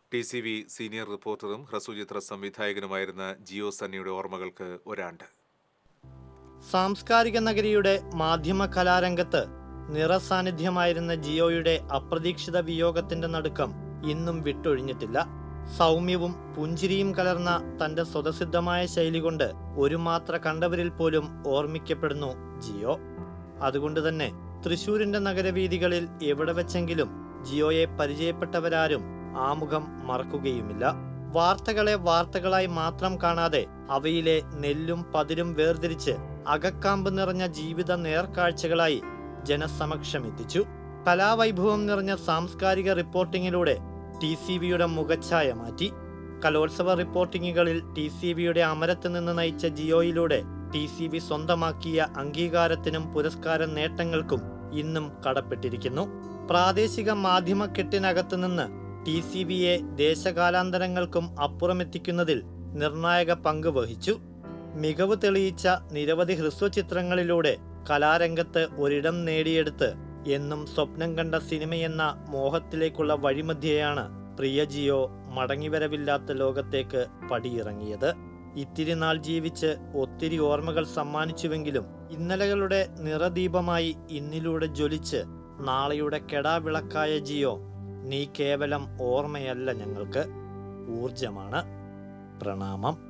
T C V senior റിപ്പോർട്ടറും ഹ്രസ്വചിത്ര സംവിധായകനുമായിരുന്ന ജിയോ സണ്ണിയുടെ ഓർമ്മകൾക്ക് ഒരാണ്ട് സാംസ്കാരിക നഗരിയുടെ മാധ്യമ കലാരംഗത്ത് നിറസാന്നിധ്യമായിരുന്ന ജിയോയുടെ അപ്രതീക്ഷിത വിയോഗത്തിന്റെ നടുക്കം ഇന്നും വിട്ടൊഴിഞ്ഞിട്ടില്ല സൗമ്യവും പുഞ്ചിരിയും കലർന്ന തന്റെ സ്വതസിദ്ധമായ ശൈലി കൊണ്ട് ഒരു മാത്ര കണ്ടവരിൽ പോലും ഓർമ്മിക്കപ്പെടുന്നു ജിയോ അതുകൊണ്ട് തന്നെ തൃശൂരിന്റെ നഗരവീഥികളിൽ എവിടെ വെച്ചെങ്കിലും ജിയോയെ പരിചയപ്പെട്ടവരാരും ആമുഖം മറക്കുകയുമില്ല വാർത്തകളെ വാർത്തകളായി മാത്രം കാണാതെ അവയിലെ നെല്ലും പതിരും വേർതിരിച്ച് അകക്കാമ്പ് നിറഞ്ഞ ജീവിത നേർക്കാഴ്ചകളായി ജനസമക്ഷം എത്തിച്ചു കലാവൈഭവം നിറഞ്ഞ സാംസ്കാരിക റിപ്പോർട്ടിങ്ങിലൂടെ ടി സി വിയുടെ മുഖച്ഛായ മാറ്റി കലോത്സവ റിപ്പോർട്ടിങ്ങുകളിൽ ടി സി വിയുടെ അമരത്ത് നിന്ന് നയിച്ച ജിയോയിലൂടെ ടി സി ബി സ്വന്തമാക്കിയ അംഗീകാരത്തിനും പുരസ്കാര നേട്ടങ്ങൾക്കും ഇന്നും കടപ്പെട്ടിരിക്കുന്നു പ്രാദേശിക മാധ്യമക്കെട്ടിനകത്ത് നിന്ന് ടി സി ബിയെ ദേശകാലാന്തരങ്ങൾക്കും അപ്പുറമെത്തിക്കുന്നതിൽ നിർണായക പങ്ക് വഹിച്ചു മികവ് തെളിയിച്ച നിരവധി ഹ്രസ്വചിത്രങ്ങളിലൂടെ കലാരംഗത്ത് ഒരിടം നേടിയെടുത്ത് എന്നും സ്വപ്നം കണ്ട സിനിമയെന്ന മോഹത്തിലേക്കുള്ള വഴിമധ്യയാണ് പ്രിയ ജിയോ മടങ്ങിവരവില്ലാത്ത ലോകത്തേക്ക് പടിയിറങ്ങിയത് ഇത്തിരി നാൾ ജീവിച്ച് ഒത്തിരി ഓർമ്മകൾ സമ്മാനിച്ചുവെങ്കിലും ഇന്നലകളുടെ നിറദീപമായി ഇന്നിലൂടെ ജ്വലിച്ച് നാളെയുടെ കെടാവിളക്കായ ജിയോ നീ കേവലം ഓർമ്മയല്ല ഞങ്ങൾക്ക് ഊർജമാണ് പ്രണാമം